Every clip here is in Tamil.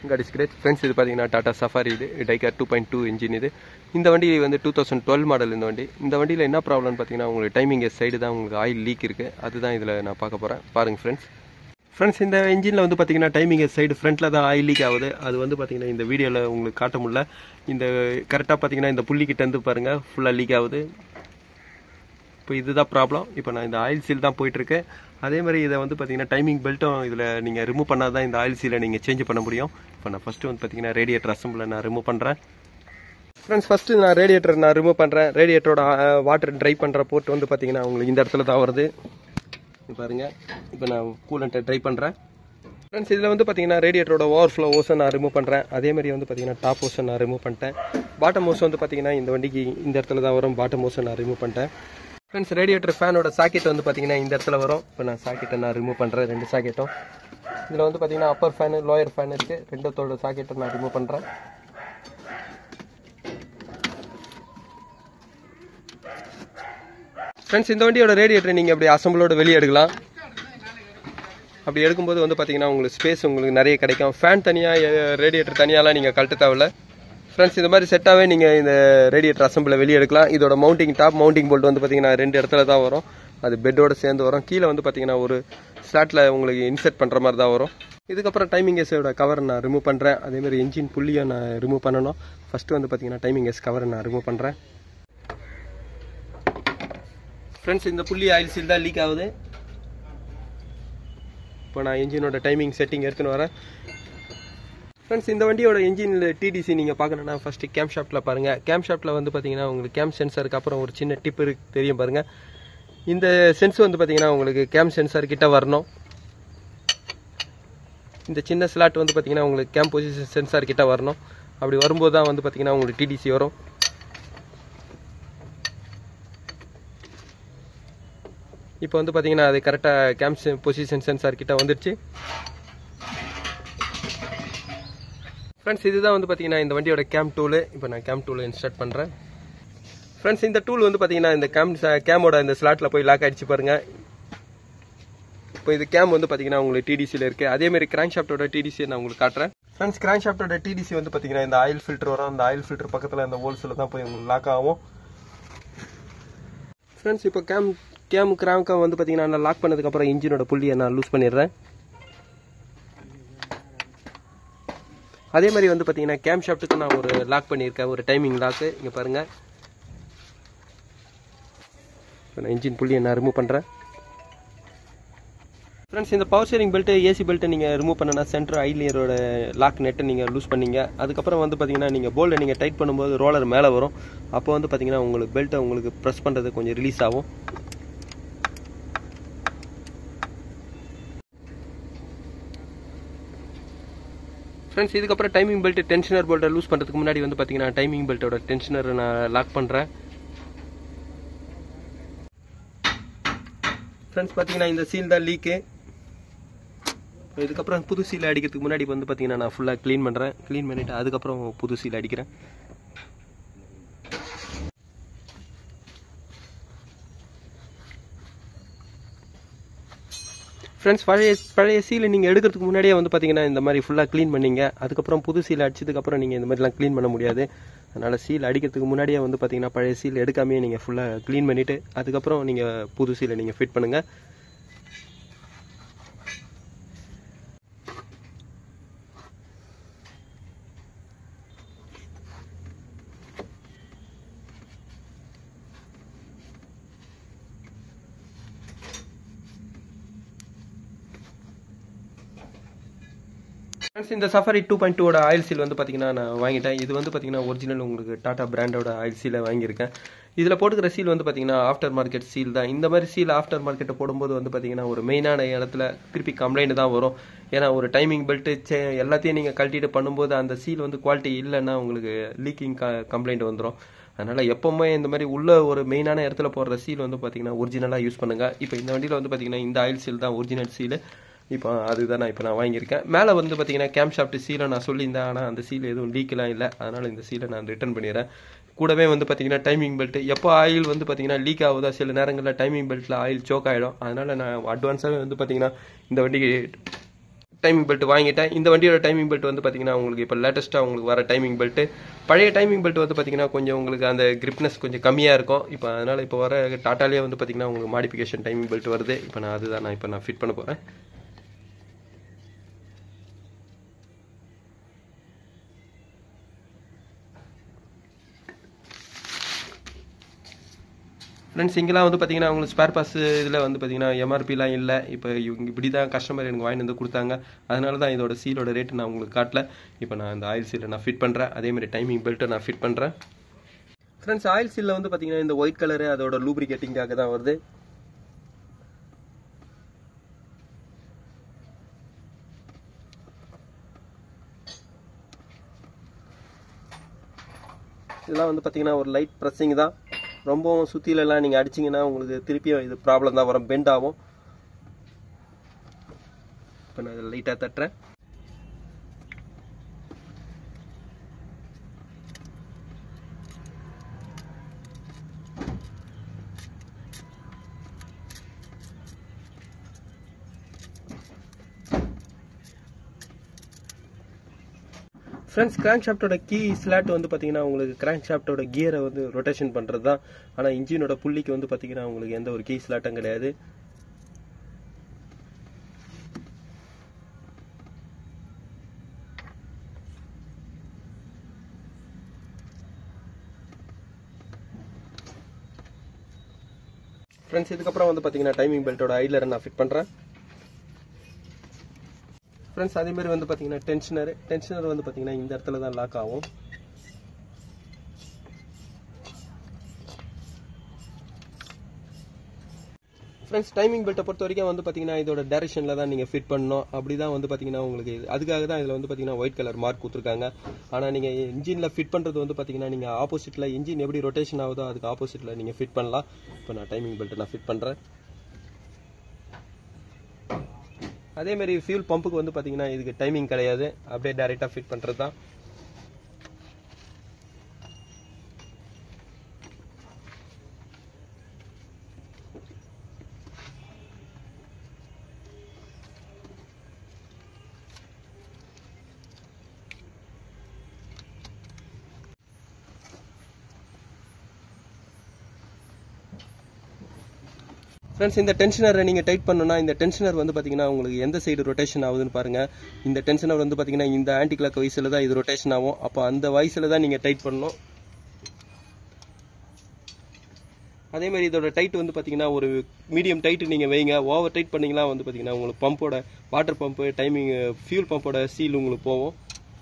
காட் இஸ் கிரேட் ஃப்ரெண்ட்ஸ் இது பார்த்தீங்கன்னா டாடா சஃபாரி இது tiger two point two engine இது இந்த வண்டி வந்து டூ தௌசண்ட் டுவெல் மாடல் இந்த வண்டி இந்த வண்டியில் என்ன ப்ராப்ளம்னு பார்த்தீங்கன்னா உங்களுக்கு டைமிங் சைடு தான் உங்களுக்கு ஆயில் லீக் இருக்குது அதுதான் இதில் நான் பார்க்க போகிறேன் பாருங்கள் ஃப்ரெண்ட்ஸ் ஃப்ரெண்ட்ஸ் இந்த இன்ஜினில் வந்து பார்த்தீங்கன்னா டைமிங் சைடு ஃப்ரண்ட்டில் தான் ஆயில் லீக் ஆகுது அது வந்து பார்த்தீங்கன்னா இந்த வீடியோவில் உங்களுக்கு காட்ட முடியல இந்த கரெக்டாக பார்த்தீங்கன்னா இந்த புள்ளிக்கிட்ட இருந்து பாருங்கள் ஃபுல்லாக லீக் ஆகுது இப்போ இதுதான் ப்ராப்ளம் இப்போ நான் இந்த ஆயில் சீல் தான் போயிட்டுருக்கு அதே மாதிரி இதை வந்து பார்த்தீங்கன்னா டைமிங் பெல்ட்டும் இதில் நீங்கள் ரிமூவ் பண்ணால் தான் இந்த ஆயில் சீலை நீங்கள் சேஞ்ச் பண்ண முடியும் இப்போ நான் ஃபஸ்ட்டு வந்து பார்த்தீங்கன்னா ரேடியேட்டர் அசம்பிளை நான் ரிமூவ் பண்ணுறேன் ஃப்ரெண்ட்ஸ் ஃபஸ்ட்டு நான் ரேடியேட்டர் நான் ரிமூவ் பண்ணுறேன் ரேடியேட்டரோட வாட்டர் ட்ரை பண்ணுற போர்ட் வந்து பார்த்தீங்கன்னா உங்களுக்கு இந்த இடத்துல தான் வருது இது பாருங்க இப்போ நான் கூலண்ட்டை ட்ரை பண்ணுறேன் ஃப்ரெண்ட்ஸ் இதில் வந்து பார்த்தீங்கன்னா ரேடியேட்டரோட ஓவர் ஃப்ளோ ஓஸை நான் ரிமூவ் பண்ணுறேன் அதே மாதிரி வந்து பார்த்தீங்கன்னா டாப் ஓஸை நான் ரிமூவ் பண்ணிட்டேன் பாட்டம் ஓஸ் வந்து பார்த்தீங்கன்னா இந்த வண்டிக்கு இந்த இடத்துல தான் வரும் பாட்டம் ஓஸை நான் ரிமூவ் பண்ணிட்டேன் ஃப்ரெண்ட்ஸ் ரேடியேட்டர் ஃபேனோட சாக்கெட் வந்து பார்த்தீங்கன்னா இந்த இடத்துல வரும் இப்போ நான் சாக்கெட்டை நான் ரிமூவ் பண்ணுறேன் ரெண்டு சாக்கெட்டும் இதில் வந்து பார்த்தீங்கன்னா அப்பர் ஃபேனு லோயர் ஃபேன் இருக்குது ரெண்டுத்தோட சாக்கெட்டை நான் ரிமூவ் பண்ணுறேன் ஃப்ரெண்ட்ஸ் இந்த வண்டியோட ரேடியேட்டர் நீங்கள் அப்படி அசம்பிளோட வெளியே எடுக்கலாம் அப்படி எடுக்கும்போது வந்து பார்த்தீங்கன்னா உங்களுக்கு ஸ்பேஸ் உங்களுக்கு நிறைய கிடைக்கும் ஃபேன் தனியாக ரேடியேட்டர் தனியாலாம் நீங்கள் கழட்ட தேவையில்ல ஃப்ரெண்ட்ஸ் இந்த மாதிரி செட்டாகவே நீங்கள் இந்த ரேடியேட்டர் அசம்பிளை வெளியே எடுக்கலாம் இதோட மவுண்டிங் டாப் மவுண்டிங் போல்ட் வந்து பார்த்தீங்கன்னா ரெண்டு இடத்துல தான் வரும் அது பெட்டோட சேர்ந்து வரும் கீழே வந்து பார்த்தீங்கன்னா ஒரு ஸ்லாட்டில் உங்களுக்கு இன்செர்ட் பண்ணுற மாதிரி தான் வரும் இதுக்கப்புறம் டைமிங் எஸோட கவர் நான் ரிமூவ் பண்ணுறேன் அதேமாதிரி என்ஜின் புள்ளியை நான் ரிமூவ் பண்ணணும் ஃபஸ்ட்டு வந்து பார்த்தீங்கன்னா டைமிங் எஸ் கவரை நான் ரிமூவ் பண்ணுறேன் ஃப்ரெண்ட்ஸ் இந்த புள்ளி ஆயில் சீல் தான் லீக் ஆகுது இப்போ நான் என்ஜினோட டைமிங் செட்டிங் எடுத்துன்னு வரேன் ஃப்ரெண்ட்ஸ் இந்த வண்டியோட இன்ஜினில் டிடிசி நீங்கள் பார்க்கணுன்னா ஃபஸ்ட்டு கேம் ஷாப்ட்டில் பாருங்கள் கேம் ஷாப்ட்டில் வந்து பார்த்தீங்கன்னா உங்களுக்கு கேம் சென்சாருக்கு அப்புறம் ஒரு சின்ன டிப் இருக்கு தெரியும் பாருங்கள் இந்த சென்ஸ் வந்து பார்த்தீங்கன்னா உங்களுக்கு கேம் சென்சார் கிட்ட வரணும் இந்த சின்ன ஸ்லாட் வந்து பார்த்தீங்கன்னா உங்களுக்கு கேம் பொசிஷன் சென்சார் கிட்ட வரணும் அப்படி வரும்போது தான் வந்து பார்த்தீங்கன்னா உங்களுக்கு டிடிசி வரும் இப்போ வந்து பார்த்தீங்கன்னா அது கரெக்டாக கேம் பொசிஷன் சென்சார் கிட்ட வந்துடுச்சு ஃப்ரெண்ட்ஸ் இதுதான் வந்து பார்த்தீங்கன்னா இந்த வண்டியோட கேம் டூலு இப்போ நான் கேம் டூலை இன்ஸ்டார்ட் பண்ணுறேன் ஃப்ரெண்ட்ஸ் இந்த டூல் வந்து பார்த்தீங்கன்னா இந்த கேம் கேமோட இந்த ஸ்லாட்டில் போய் லாக் ஆகிடுச்சு பாருங்கள் இப்போ இது கேம் வந்து பார்த்தீங்கன்னா உங்களுக்கு டிடிசியில் இருக்குது அதேமாதிரி கிராங்க் ஷாப்டோட டிடிசி நான் உங்களுக்கு காட்டுறேன் ஃப்ரெண்ட்ஸ் கிராங்க் ஷாப்டோட டிடிசி வந்து பார்த்தீங்கன்னா இந்த ஆயில் ஃபில்டர் வரும் அந்த ஆயில் ஃபில்டர் பக்கத்தில் இந்த ஹோல்ஸில் தான் போய் உங்களுக்கு லாக் ஆகும் ஃப்ரெண்ட்ஸ் இப்போ கேம் கேம் கிராங்கம் வந்து பார்த்தீங்கன்னா நான் லாக் பண்ணதுக்கப்புறம் இன்ஜினோட புள்ளியை நான் லூஸ் பண்ணிடுறேன் அதே மாதிரி வந்து பார்த்தீங்கன்னா கேம் ஷாப்ட்டுக்கு நான் ஒரு லாக் பண்ணியிருக்கேன் ஒரு டைமிங் லாக்கு இங்கே பாருங்கள் இப்போ நான் இன்ஜின் புள்ளியை நான் ரிமூவ் பண்ணுறேன் ஃப்ரெண்ட்ஸ் இந்த பவர் ஸ்டேரிங் பெல்ட்டு ஏசி பெல்ட்டை நீங்கள் ரிமூவ் பண்ணனா சென்டர் ஐலியரோட லாக் நெட்டை நீங்கள் லூஸ் பண்ணீங்க அதுக்கப்புறம் வந்து பார்த்தீங்கன்னா நீங்கள் போல்டை நீங்கள் டைட் பண்ணும்போது ரோலர் மேலே வரும் அப்போ வந்து பார்த்தீங்கன்னா உங்களுக்கு பெல்ட்டை உங்களுக்கு ப்ரெஸ் பண்ணுறது கொஞ்சம் ரிலீஸ் ஆகும் ஃப்ரெண்ட்ஸ் இதுக்கப்புறம் டைமிங் பெல்ட் டென்ஷனர் பெல்ட்டை லூஸ் பண்ணுறதுக்கு முன்னாடி வந்து பார்த்தீங்கன்னா டைமிங் பெல்ட்டோட டென்ஷனர் நான் லாக் பண்ணுறேன் ஃப்ரெண்ட்ஸ் பார்த்தீங்கன்னா இந்த சீல் தான் லீக்கு இதுக்கப்புறம் புது சீல் அடிக்கிறதுக்கு முன்னாடி வந்து பார்த்தீங்கன்னா நான் ஃபுல்லாக க்ளீன் பண்ணுறேன் க்ளீன் பண்ணிவிட்டு அதுக்கப்புறம் புது சீல் அடிக்கிறேன் ஃப்ரெண்ட்ஸ் பழைய பழைய சீலை நீங்கள் எடுக்கிறதுக்கு முன்னாடியே வந்து பார்த்தீங்கன்னா இந்த மாதிரி ஃபுல்லாக க்ளீன் பண்ணீங்க அதுக்கப்புறம் புது சீல் அடிச்சதுக்கப்புறம் நீங்கள் இந்த மாதிரிலாம் க்ளீன் பண்ண முடியாது அதனால் சீல் அடிக்கிறதுக்கு முன்னாடியே வந்து பார்த்தீங்கன்னா பழைய சீல் எடுக்காமையே நீங்கள் ஃபுல்லாக க்ளீன் பண்ணிவிட்டு அதுக்கப்புறம் நீங்கள் புது சீலை நீங்கள் ஃபிட் பண்ணுங்கள் ஃப்ரெண்ட்ஸ் இந்த சஃபாரி டூ பாயிண்ட் டூவோட ஆயில் சீல் வந்து பார்த்தீங்கன்னா நான் வாங்கிட்டேன் இது வந்து பார்த்தீங்கன்னா ஒரிஜினல் உங்களுக்கு டாடா பிராண்டோட ஆயில் சீலை வாங்கியிருக்கேன் இதில் போட்டுக்கிற சீல் வந்து பார்த்தீங்கன்னா ஆஃப்டர் மார்க்கெட் சீல் தான் இந்த மாதிரி சீல் ஆஃப்டர் மார்க்கெட்டை போடும்போது வந்து பார்த்தீங்கன்னா ஒரு மெயினான இடத்துல திருப்பி கம்ப்ளைண்ட் தான் வரும் ஏன்னா ஒரு டைமிங் பெல்ட்டு எல்லாத்தையும் நீங்கள் கழட்டிட்டு பண்ணும்போது அந்த சீல் வந்து குவாலிட்டி இல்லைன்னா உங்களுக்கு லீக்கிங் கம்ப்ளைண்ட் வந்துடும் அதனால் எப்போவுமே இந்த மாதிரி உள்ள ஒரு மெயினான இடத்துல போடுற சீல் வந்து பார்த்தீங்கன்னா ஒரிஜினலாக யூஸ் பண்ணுங்கள் இப்போ இந்த வண்டியில் வந்து பார்த்தீங்கன்னா இந்த ஆயில் சீல் தான் ஒரிஜினல் சீல் இப்போ அதுதான் நான் இப்போ நான் வாங்கியிருக்கேன் மேலே வந்து பார்த்தீங்கன்னா கேம் ஷாப்ட் சீலை நான் சொல்லியிருந்தேன் ஆனால் அந்த சீல் எதுவும் லீக்கெலாம் இல்லை அதனால் இந்த சீலை நான் ரிட்டர்ன் பண்ணிடுறேன் கூடவே வந்து பார்த்தீங்கன்னா டைமிங் பெல்ட் எப்போ ஆயில் வந்து பார்த்தீங்கன்னா லீக் ஆகுதா சில நேரங்களில் டைமிங் பெல்ட்டில் ஆயில் சோக் ஆகிடும் அதனால் நான் அட்வான்ஸாகவே வந்து பார்த்தீங்கன்னா இந்த வண்டிக்கு டைமிங் பெல்ட் வாங்கிட்டேன் இந்த வண்டியோட டைமிங் பெல்ட் வந்து பார்த்தீங்கன்னா உங்களுக்கு இப்போ லேட்டஸ்ட்டாக உங்களுக்கு வர டைமிங் பெல்ட் பழைய டைமிங் பெல்ட் வந்து பார்த்தீங்கன்னா கொஞ்சம் உங்களுக்கு அந்த கிரிப்னஸ் கொஞ்சம் கம்மியாக இருக்கும் இப்போ அதனால் இப்போ வர டாட்டாலே வந்து பார்த்தீங்கன்னா உங்களுக்கு மாடிஃபிகேஷன் டைமிங் பெல்ட் வருது இப்போ நான் அதுதான் நான் இப்போ நான் ஃபிட் பண்ண போகிறேன் ஃப்ரெண்ட்ஸ் இங்கெல்லாம் வந்து பார்த்தீங்கன்னா உங்களுக்கு ஸ்பேர் பாஸ் இதில் வந்து பார்த்தீங்கன்னா எம்ஆர்பிலாம் இல்லை இப்போ இவங்க இப்படி தான் கஸ்டமர் எனக்கு வாங்கிட்டு வந்து கொடுத்தாங்க அதனால தான் இதோட சீலோட ரேட்டு நான் உங்களுக்கு காட்டல இப்போ நான் இந்த ஆயில் சீலை நான் ஃபிட் பண்ணுறேன் அதேமாதிரி டைமிங் பெல்ட்டை நான் ஃபிட் பண்ணுறேன் ஃப்ரெண்ட்ஸ் ஆயில் சீலில் வந்து பார்த்தீங்கன்னா இந்த ஒயிட் கலரு அதோட லூப்ரிகேட்டிங்காக தான் வருது இதெல்லாம் வந்து பார்த்தீங்கன்னா ஒரு லைட் ப்ரெஸ்ஸிங் தான் ரொம்பவும் சுற்றிலெல்லாம் நீங்கள் அடிச்சிங்கன்னா உங்களுக்கு திருப்பியும் இது ப்ராப்ளம் தான் வரும் பெண்ட் ஆகும் இப்போ நான் இதை லைட்டாக தட்டுறேன் ஃப்ரெண்ட்ஸ் கிராங்க் ஷாஃப்டோட கீ ஸ்லாட் வந்து பார்த்தீங்கன்னா உங்களுக்கு கிராங்க் ஷாஃப்டோட கியரை வந்து ரொட்டேஷன் பண்ணுறது தான் ஆனால் இன்ஜினோட புள்ளிக்கு வந்து பார்த்தீங்கன்னா உங்களுக்கு எந்த ஒரு கீ ஸ்லாட்டும் கிடையாது ஃப்ரெண்ட்ஸ் இதுக்கப்புறம் வந்து பார்த்தீங்கன்னா டைமிங் பெல்ட்டோட ஐலரை நான் ஃபிட் பண்ணுறேன் ஃப்ரெண்ட்ஸ் அதே மாதிரி வந்து பார்த்தீங்கன்னா டென்ஷனர் டென்ஷனர் வந்து பார்த்தீங்கன்னா இந்த இடத்துல தான் லாக் ஆகும் ஃப்ரெண்ட்ஸ் டைமிங் பெல்ட்டை பொறுத்த வரைக்கும் வந்து பார்த்தீங்கன்னா இதோட டேரக்ஷனில் தான் நீங்கள் ஃபிட் பண்ணணும் அப்படி தான் வந்து பார்த்தீங்கன்னா உங்களுக்கு இது- அதுக்காக தான் இதில் வந்து பார்த்தீங்கன்னா ஒயிட் கலர் மார்க் கொடுத்துருக்காங்க ஆனால் நீங்கள் இன்ஜினில் ஃபிட் பண்ணுறது வந்து பார்த்தீங்கன்னா நீங்கள் ஆப்போசிட்டில் இன்ஜின் எப்படி ரொட்டேஷன் ஆகுதோ அதுக்கு ஆப்போசிட்டில் நீங்கள் ஃபிட் பண்ணலாம் இப்போ நான் டைமிங் பெல்ட்டை நான் ஃபிட் பண்ணுறேன் அதே மாதிரி ஃபியூல் பம்புக்கு வந்து பார்த்தீங்கன்னா இதுக்கு டைமிங் கிடையாது அப்படியே டைரெக்டாக ஃபிட் பண்ணுறது தான் ஃப்ரெண்ட்ஸ் இந்த டென்ஷனரை நீங்கள் டைட் பண்ணணும்னா இந்த டென்ஷனர் வந்து பார்த்தீங்கன்னா உங்களுக்கு எந்த சைடு ரொட்டேஷன் ஆகுதுன்னு பாருங்க இந்த டென்ஷனர் வந்து பார்த்தீங்கன்னா இந்த ஆன்டி கிளாக் வயசில் தான் இது ரொட்டேஷன் ஆகும் அப்போ அந்த வயசில் தான் நீங்கள் டைட் பண்ணணும் அதே மாதிரி இதோட டைட் வந்து பார்த்தீங்கன்னா ஒரு மீடியம் டைட் நீங்கள் வைங்க ஓவர் டைட் பண்ணீங்கன்னா வந்து பார்த்தீங்கன்னா உங்களுக்கு பம்போட வாட்டர் பம்பு டைமிங் ஃபியூல் பம்போட சீல் உங்களுக்கு போகும்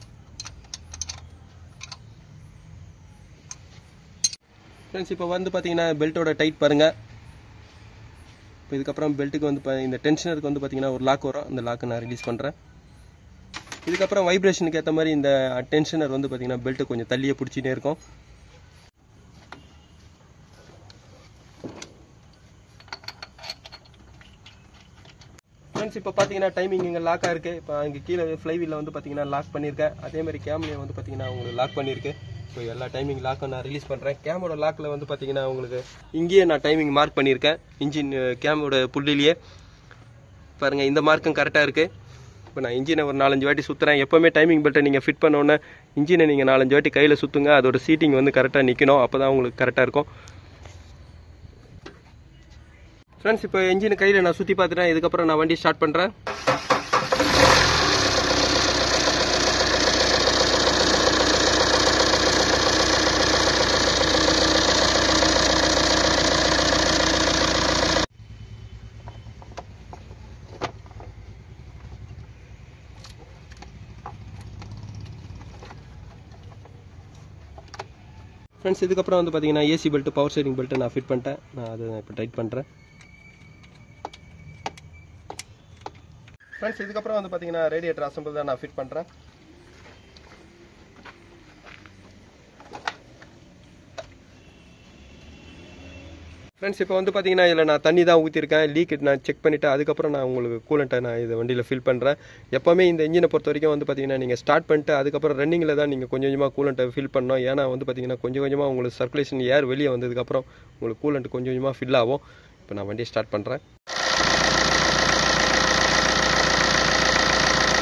ஃப்ரெண்ட்ஸ் இப்போ வந்து பார்த்தீங்கன்னா பெல்ட்டோட டைட் பாருங்க இப்போ இதுக்கப்புறம் பெல்ட்டுக்கு வந்து பா- இந்த டென்ஷனருக்கு வந்து பார்த்தீங்கன்னா ஒரு லாக் வரும் அந்த லாக்கை நான் ரிலீஸ் பண்ணுறேன் இதுக்கப்புறம் வைப்ரேஷனுக்கு ஏற்ற மாதிரி இந்த டென்ஷனர் வந்து பார்த்தீங்கன்னா பெல்ட்டு கொஞ்சம் தள்ளியே பிடிச்சிட்டே இருக்கும் ஃப்ரெண்ட்ஸ் இப்போ பார்த்தீங்கன்னா டைமிங் இங்கே லாக்காக இருக்குது இப்போ இங்கே கீழே ஃப்ளைவீலில் வந்து பார்த்தீங்கன்னா லாக் பண்ணியிருக்கேன் அதே மாதிரி கேம்லேயே வந்து பார்த்தீங்கன்னா உங்களுக்கு லாக் பண்ணியிருக்கு ஸோ எல்லா டைமிங் லாக்கும் நான் ரிலீஸ் பண்ணுறேன் கேமோட லாக்கில் வந்து பார்த்தீங்கன்னா உங்களுக்கு இங்கேயே நான் டைமிங் மார்க் பண்ணியிருக்கேன் இன்ஜின் கேமோட புள்ளிலேயே பாருங்கள் இந்த மார்க்கும் கரெக்டாக இருக்குது இப்போ நான் இன்ஜினை ஒரு நாலஞ்சு வாட்டி சுற்றுறேன் எப்போவுமே டைமிங் பெல்ட்டை நீங்கள் ஃபிட் பண்ணோன்னே இன்ஜினை நீங்கள் நாலஞ்சு வாட்டி கையில் சுற்றுங்க அதோட சீட்டிங் வந்து கரெக்டாக நிற்கணும் அப்போ தான் உங்களுக்கு கரெக்டாக இருக்கும் ஃப்ரெண்ட்ஸ் இப்போ இன்ஜின் கையில் நான் சுற்றி பார்த்துட்டேன் இதுக்கப்புறம் நான் வண்டி ஸ்டார்ட் பண்ணுறேன் ஃப்ரெண்ட்ஸ் இதுக்கப்புறம் வந்து பார்த்தீங்கன்னா AC belt power steering belt நான் ஃபிட் பண்ணிட்டேன் நான் அதை இப்போ டைட் பண்ணுறேன் ஃப்ரெண்ட்ஸ் இதுக்கப்புறம் வந்து பார்த்தீங்கன்னா ரேடியேட்டர் அசம்பிள் தான் நான் ஃபிட் பண்ணுறேன் ஃப்ரெண்ட்ஸ் இப்போ வந்து பார்த்தீங்கன்னா இதில் நான் தண்ணி தான் ஊற்றிருக்கேன் லீக் நான் செக் பண்ணிவிட்டு அதுக்கப்புறம் நான் உங்களுக்கு கூலண்ட்டை நான் இதை வண்டியில் ஃபில் பண்ணுறேன் எப்போவுமே இந்த இன்ஜினை பொறுத்த வரைக்கும் வந்து பார்த்தீங்கன்னா நீங்கள் ஸ்டார்ட் பண்ணிட்டு அதுக்கப்புறம் ரன்னிங்கில் தான் நீங்கள் கொஞ்சம் கொஞ்சமாக கூலண்ட்டை ஃபில் பண்ணணும் ஏன்னா வந்து பார்த்தீங்கன்னா கொஞ்சம் கொஞ்சமாக உங்களுக்கு சர்க்குலேஷன் ஏர் வெளியே வந்ததுக்கப்புறம் உங்களுக்கு கூலண்ட் கொஞ்சம் கொஞ்சமாக ஃபில் ஆகும் இப்போ நான் வண்டியை ஸ்டார்ட் பண்ணுறேன்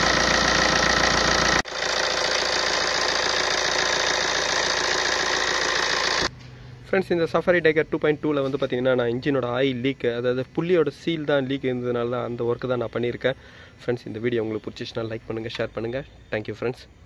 ஃப்ரெண்ட்ஸ் இந்த சஃபாரி டைகர் டூ பாயிண்ட் டூவில் வந்து பார்த்தீங்கன்னா நான் இன்ஜினோட ஆயில் லீக் அதாவது புள்ளியோட சீல் தான் லீக் இருந்ததுனால தான் அந்த ஒர்க்கு தான் நான் பண்ணியிருக்கேன் ஃப்ரெண்ட்ஸ் இந்த வீடியோ உங்களுக்கு பிடிச்சிச்சுன்னா லைக் பண்ணுங்கள் ஷேர் பண்ணுங்கள் தேங்க்யூ ஃப்ரெண்ட்ஸ்